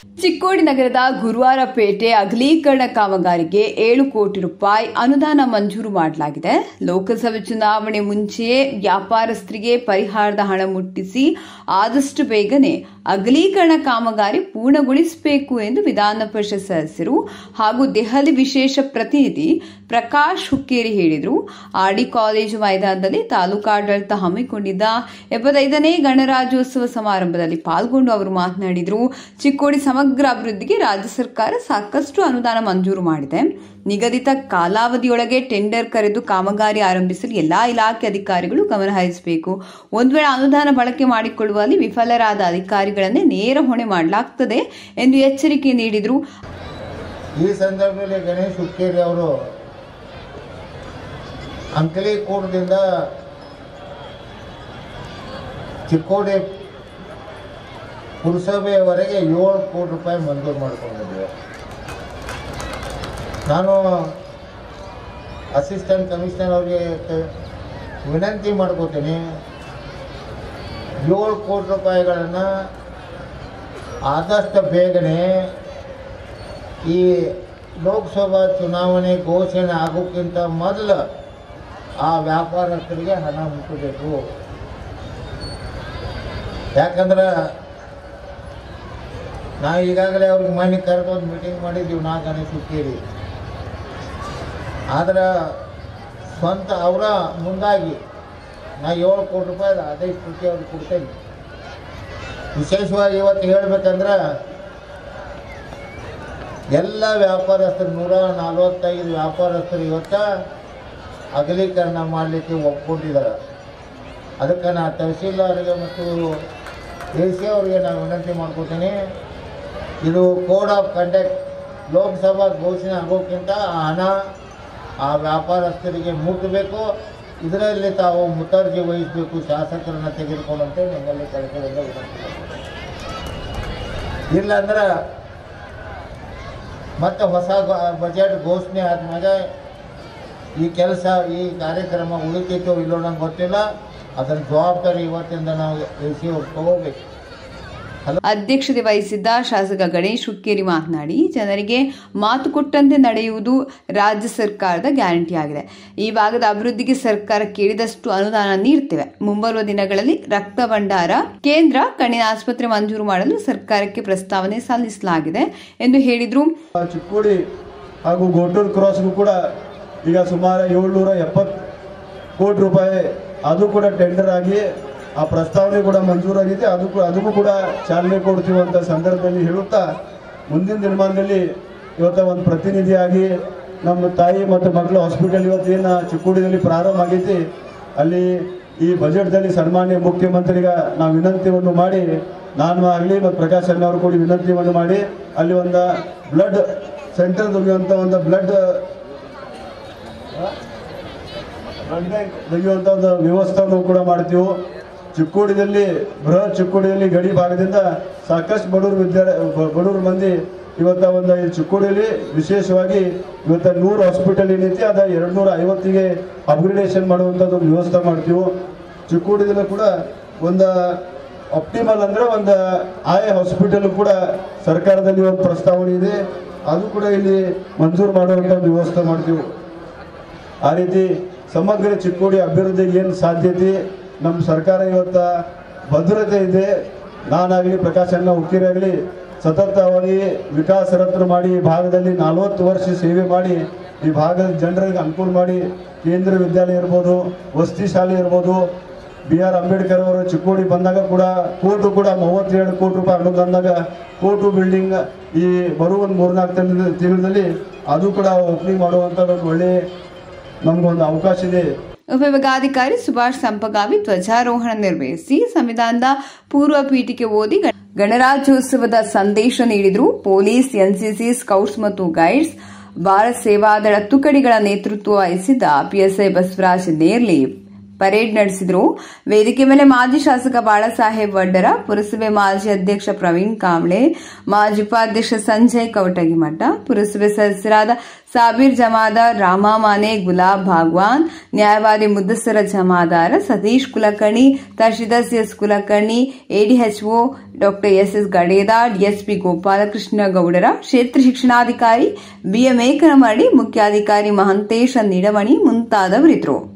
ಚಿಕ್ಕೋಡಿ ನಗರದ ಗುರುವಾರಪೇಟೆ ಅಗಲೀಕರಣ ಕಾಮಗಾರಿಗೆ ಏಳು ಕೋಟಿ ರೂಪಾಯಿ ಅನುದಾನ ಮಂಜೂರು ಮಾಡಲಾಗಿದೆ ಲೋಕಸಭೆ ಚುನಾವಣೆ ಮುಂಚೆಯೇ ವ್ಯಾಪಾರಸ್ಥರಿಗೆ ಪರಿಹಾರದ ಹಣ ಮುಟ್ಟಿಸಿ ಆದಷ್ಟು ಬೇಗನೆ ಅಗಲೀಕರಣ ಕಾಮಗಾರಿ ಪೂರ್ಣಗೊಳಿಸಬೇಕು ಎಂದು ವಿಧಾನ ಪರಿಷತ್ ಸದಸ್ಯರು ಹಾಗೂ ದೆಹಲಿ ವಿಶೇಷ ಪ್ರತಿನಿಧಿ ಪ್ರಕಾಶ್ ಹುಕ್ಕೇರಿ ಹೇಳಿದರು ಆರ್ಡಿ ಕಾಲೇಜು ಮೈದಾನದಲ್ಲಿ ತಾಲೂಕಾಡಳಿತ ಹಮ್ಮಿಕೊಂಡಿದ್ದ ಎಪ್ಪತ್ತೈದನೇ ಗಣರಾಜ್ಯೋತ್ಸವ ಸಮಾರಂಭದಲ್ಲಿ ಪಾಲ್ಗೊಂಡು ಅವರು ಮಾತನಾಡಿದರು ಚಿಕ್ಕೋಡಿ ಸಮಗ್ರ ಅಭಿವೃದ್ಧಿಗೆ ರಾಜ್ಯ ಸರ್ಕಾರ ಸಾಕಷ್ಟು ಅನುದಾನ ಮಂಜೂರು ಮಾಡಿದೆ ನಿಗದಿತ ಕಾಲಾವಧಿಯೊಳಗೆ ಟೆಂಡರ್ ಕರೆದು ಕಾಮಗಾರಿ ಆರಂಭಿಸಲು ಎಲ್ಲಾ ಇಲಾಖೆ ಅಧಿಕಾರಿಗಳು ಗಮನ ಹರಿಸಬೇಕು ಒಂದು ವೇಳೆ ಅನುದಾನ ಬಳಕೆ ಮಾಡಿಕೊಳ್ಳುವಲ್ಲಿ ವಿಫಲರಾದ ಅಧಿಕಾರಿಗಳನ್ನೇ ನೇರ ಹೊಣೆ ಮಾಡಲಾಗ್ತದೆ ಎಂದು ಎಚ್ಚರಿಕೆ ನೀಡಿದರು ಈ ಸಂದರ್ಭದಲ್ಲಿ ಗಣೇಶ್ ಹುಕ್ಕೇರಿ ಅವರು ಅಂಕಲಿಕೋಟದಿಂದ ಚಿಕ್ಕೋಡಿ ಪುರಸಭೆಯವರೆಗೆ ಏಳು ಕೋಟಿ ರೂಪಾಯಿ ಮಂಜೂರು ಮಾಡಿಕೊಂಡಿದ್ದೇವೆ ನಾನು ಅಸಿಸ್ಟೆಂಟ್ ಕಮಿಷನರ್ ಅವರಿಗೆ ವಿನಂತಿ ಮಾಡ್ಕೋತೀನಿ ಏಳು ಕೋಟಿ ರೂಪಾಯಿಗಳನ್ನು ಆದಷ್ಟು ಬೇಗನೆ ಈ ಲೋಕಸಭಾ ಚುನಾವಣೆ ಘೋಷಣೆ ಆಗೋಕ್ಕಿಂತ ಮೊದಲು ಆ ವ್ಯಾಪಾರಸ್ಥರಿಗೆ ಹಣ ಮುಟ್ಟಬೇಕು ಯಾಕಂದ್ರೆ ನಾವು ಈಗಾಗಲೇ ಅವ್ರಿಗೆ ಮನೆ ಕರೆದು ಒಂದು ಮೀಟಿಂಗ್ ಮಾಡಿದ್ದೀವಿ ನಾ ಗಣೇಶ್ ಹುಕ್ಕೇರಿ ಆದ್ರೆ ಸ್ವಂತ ಅವರ ಮುಂದಾಗಿ ನಾ ಏಳು ಕೋಟಿ ರೂಪಾಯಿ ಅದೇ ಕೋಟಿ ಅವ್ರಿಗೆ ಕೊಡ್ತೇನೆ ವಿಶೇಷವಾಗಿ ಇವತ್ತು ಹೇಳ್ಬೇಕಂದ್ರೆ ಎಲ್ಲ ವ್ಯಾಪಾರಸ್ಥರು ನೂರ ನಲವತ್ತೈದು ವ್ಯಾಪಾರಸ್ಥರು ಇವತ್ತು ಅಗಲೀಕರಣ ಮಾಡಲಿಕ್ಕೆ ಒಪ್ಕೊಂಡಿದ್ದಾರೆ ಅದಕ್ಕೆ ನಾ ತಹಸೀಲ್ದಾರ್ಗೆ ಮತ್ತು ಎ ಸಿ ಅವರಿಗೆ ನಾನು ವಿನಂತಿ ಮಾಡ್ಕೋತೀನಿ ಇದು ಕೋಡ್ ಆಫ್ ಕಂಡಕ್ಟ್ ಲೋಕಸಭಾ ಘೋಷಣೆ ಆಗೋಕ್ಕಿಂತ ಆ ಹಣ ಆ ವ್ಯಾಪಾರಸ್ಥರಿಗೆ ಮುಟ್ಟಬೇಕು ಇದರಲ್ಲಿ ತಾವು ಮುತರ್ಜಿ ವಹಿಸಬೇಕು ಶಾಸಕರನ್ನ ತೆಗೆದುಕೊಂಡಂತೆ ನಿಮ್ಮಲ್ಲಿ ಕಳಕಳಿಯಿಂದ ವಿನಂತಿ ಮಾಡ್ತೀನಿ ಇಲ್ಲಾಂದ್ರೆ ಮತ್ತೆ ಹೊಸ ಗ- ಬಜೆಟ್ ಘೋಷಣೆ ಆದ್ಮೇಲೆ ಈ ಕೆಲಸ ಈ ಕಾರ್ಯಕ್ರಮ ಉಳಿತೈತೋ ಇಲ್ಲೋ ನಂಗೆ ಗೊತ್ತಿಲ್ಲ ಅದರ ಜವಾಬ್ದಾರಿ ಇವತ್ತಿಂದ ನಾವು ಎ ಸಿ ಅವ್ರು ತಗೋಬೇಕು ಅಧ್ಯಕ್ಷತೆ ವಹಿಸಿದ್ದ ಶಾಸಕ ಗಣೇಶ್ ಹುಕ್ಕೇರಿ ಮಾತನಾಡಿ ಜನರಿಗೆ ಮಾತು ಕೊಟ್ಟಂತೆ ನಡೆಯುವುದು ರಾಜ್ಯ ಸರ್ಕಾರದ ಗ್ಯಾರಂಟಿಯಾಗಿದೆ ಈ ಭಾಗದ ಅಭಿವೃದ್ಧಿಗೆ ಸರ್ಕಾರ ಕೇಳಿದಷ್ಟು ಅನುದಾನ ನೀಡುತ್ತೇವೆ ಮುಂಬರುವ ದಿನಗಳಲ್ಲಿ ರಕ್ತ ಭಂಡಾರ ಕೇಂದ್ರ ಕಣ್ಣಿನ ಆಸ್ಪತ್ರೆ ಮಂಜೂರು ಮಾಡಲು ಸರ್ಕಾರಕ್ಕೆ ಪ್ರಸ್ತಾವನೆ ಸಲ್ಲಿಸಲಾಗಿದೆ ಎಂದು ಹೇಳಿದರು ಚಿಕ್ಕೋಡಿ ಹಾಗೂ ಗೋಟೂರು ಕ್ರಾಸ್ಗೂ ಕೂಡ ಈಗ ಸುಮಾರು ಏಳ್ನೂರ ಎಪ್ಪತ್ತು ಕೋಟಿ ರೂಪಾಯಿ ಅದು ಕೂಡ ಟೆಂಡರ್ ಆಗಿ ಆ ಪ್ರಸ್ತಾವನೆ ಕೂಡ ಮಂಜೂರಾಗಿದೆ ಅದು ಕೂಡ ಅದಕ್ಕೂ ಕೂಡ ಚಾಲನೆ ಕೊಡ್ತೀವಿ ಅಂತ ಸಂದರ್ಭದಲ್ಲಿ ಹೇಳುತ್ತಾ ಮುಂದಿನ ದಿನಮಾನದಲ್ಲಿ ಇವತ್ತು ಒಂದು ಪ್ರತಿನಿಧಿಯಾಗಿ ನಮ್ಮ ತಾಯಿ ಮತ್ತು ಮಕ್ಕಳು ಹಾಸ್ಪಿಟಲ್ ಇವತ್ತು ಏನು ಚಿಕ್ಕೋಡಿಯಲ್ಲಿ ಪ್ರಾರಂಭ ಆಗೈತಿ ಅಲ್ಲಿ ಈ ಬಜೆಟ್ದಲ್ಲಿ ಸನ್ಮಾನ್ಯ ಮುಖ್ಯಮಂತ್ರಿಗ ನಾವು ವಿನಂತಿಯನ್ನು ಮಾಡಿ ನಾನು ಆಗಲಿ ಮತ್ತು ಪ್ರಕಾಶ್ ಅಣ್ಣ ಅವರು ಕೂಡ ವಿನಂತಿಯನ್ನು ಮಾಡಿ ಅಲ್ಲಿ ಒಂದು ಬ್ಲಡ್ ಸೆಂಟರ್ ತೆಗೆಯುವಂಥ ಒಂದು ಬ್ಲಡ್ ಬ್ಲಡ್ ಬ್ಯಾಂಕ್ ತೆಗೆಯುವಂಥ ಒಂದು ವ್ಯವಸ್ಥೆಯನ್ನು ಕೂಡ ಮಾಡ್ತೀವಿ ಚಿಕ್ಕೋಡಿಯಲ್ಲಿ ಬೃಹತ್ ಚಿಕ್ಕೋಡಿಯಲ್ಲಿ ಗಡಿ ಭಾಗದಿಂದ ಸಾಕಷ್ಟು ಬಡವರು ವಿದ್ಯಾರ್ಥಿ ಬಡವರು ಮಂದಿ ಇವತ್ತ ಒಂದು ಈ ಚಿಕ್ಕೋಡಿಯಲ್ಲಿ ವಿಶೇಷವಾಗಿ ಇವತ್ತ ನೂರು ಹಾಸ್ಪಿಟಲ್ ಏನೈತಿ ಅದ ಎರಡು ನೂರ ಐವತ್ತಿಗೆ ಅಪ್ಗ್ರೇಡೇಷನ್ ಮಾಡುವಂಥದ್ದು ಒಂದು ವ್ಯವಸ್ಥೆ ಮಾಡ್ತೀವಿ ಚಿಕ್ಕೋಡಿದಲ್ಲಿ ಕೂಡ ಒಂದು ಆಪ್ಟಿಮಲ್ ಅಂದ್ರೆ ಒಂದು ಆಯಾ ಹಾಸ್ಪಿಟಲ್ ಕೂಡ ಸರ್ಕಾರದಲ್ಲಿ ಒಂದು ಪ್ರಸ್ತಾವನೆ ಇದೆ ಅದು ಕೂಡ ಇಲ್ಲಿ ಮಂಜೂರು ಮಾಡುವಂಥ ಒಂದು ವ್ಯವಸ್ಥೆ ಮಾಡ್ತೀವಿ ಆ ರೀತಿ ಸಮಗ್ರ ಚಿಕ್ಕೋಡಿ ಅಭಿವೃದ್ಧಿಗೆ ಏನು ಸಾಧ್ಯತೆ ನಮ್ಮ ಸರ್ಕಾರ ಇವತ್ತ ಭದ್ರತೆ ಇದೆ ನಾನಾಗಲಿ ಪ್ರಕಾಶ್ ಅಣ್ಣ ಹುಕ್ಕಿರಾಗಲಿ ಸತತವಾಗಿ ವಿಕಾಸ ರತ್ನ ಮಾಡಿ ಈ ಭಾಗದಲ್ಲಿ ನಲವತ್ತು ವರ್ಷ ಸೇವೆ ಮಾಡಿ ಈ ಭಾಗದ ಜನರಿಗೆ ಅನುಕೂಲ ಮಾಡಿ ಕೇಂದ್ರ ವಿದ್ಯಾಲಯ ಇರ್ಬೋದು ವಸತಿ ಶಾಲೆ ಇರ್ಬೋದು ಬಿ ಆರ್ ಅಂಬೇಡ್ಕರ್ ಅವರು ಚಿಕ್ಕೋಡಿ ಬಂದಾಗ ಕೂಡ ಕೋರ್ಟು ಕೂಡ ಮೂವತ್ತೆರಡು ಕೋಟಿ ರೂಪಾಯಿ ಅನುದಾನದಾಗ ಕೋರ್ಟು ಬಿಲ್ಡಿಂಗ್ ಈ ಬರುವ ಒಂದು ಮೂರ್ನಾಲ್ಕು ತಿಂಗಳ ತಿಂಗಳಲ್ಲಿ ಅದು ಕೂಡ ಓಪನಿಂಗ್ ಮಾಡುವಂಥದ್ದು ಒಂದು ಒಳ್ಳೆ ನಮಗೊಂದು ಅವಕಾಶ ಇದೆ ಉಪವಿಭಾಗಾಧಿಕಾರಿ ಸುಭಾಷ್ ಸಂಪಗಾವಿ ಧ್ವಜಾರೋಹಣ ನಿರ್ವಹಿಸಿ ಸಂವಿಧಾನದ ಪೂರ್ವ ಪೀಠಿಕೆ ಓದಿ ಗಣ- ಗಣರಾಜ್ಯೋತ್ಸವದ ಸಂದೇಶ ನೀಡಿದರು ಪೊಲೀಸ್ ಎನ್ಸಿಸಿ ಸ್ಕೌಟ್ಸ್ ಮತ್ತು ಗೈಡ್ಸ್ ಭಾರತ್ ಸೇವಾದಳ ತುಕಡಿಗಳ ನೇತೃತ್ವ ವಹಿಸಿದ್ದ ಪಿಎಸ್ಐ ಬಸವರಾಜ್ ನೇರ್ಲಿ ಪರೇಡ್ ನಡೆಸಿದ್ರು ವೇದಿಕೆ ಮೇಲೆ ಮಾಜಿ ಶಾಸಕ ಬಾಳಸಾಹೇಬ್ ವಡ್ಡರ ಪುರಸಭೆ ಮಾಜಿ ಅಧ್ಯಕ್ಷ ಪ್ರವೀಣ್ ಕಾಂಬ್ಳೆ ಮಾಜಿ ಉಪಾಧ್ಯಕ್ಷ ಸಂಜಯ್ ಕವಟಗಿಮಠ ಪುರಸಭೆ ಸದಸ್ಯರಾದ ಸಾಬೀರ್ ಜಮಾದಾರ್ ರಾಮಾ ಮಾನೆ ಗುಲಾಬ್ ಭಾಗ್ವಾನ್ ನ್ಯಾಯವಾದಿ Muddasar Jamadar Satish Kulkarni Tarshidas S Kulkarni ADHO doctor S S Gadedar SP Gopalakrishna Gowdar ಕ್ಷೇತ್ರ ಶಿಕ್ಷಣಾಧಿಕಾರಿ ಬಿಎಂ ಏಕನಮರಡಿ ಮುಖ್ಯಾಧಿಕಾರಿ ಮಹಂತೇಶ ನಿಡಮಣಿ ಮುಂತಾದವರಿದ್ದರು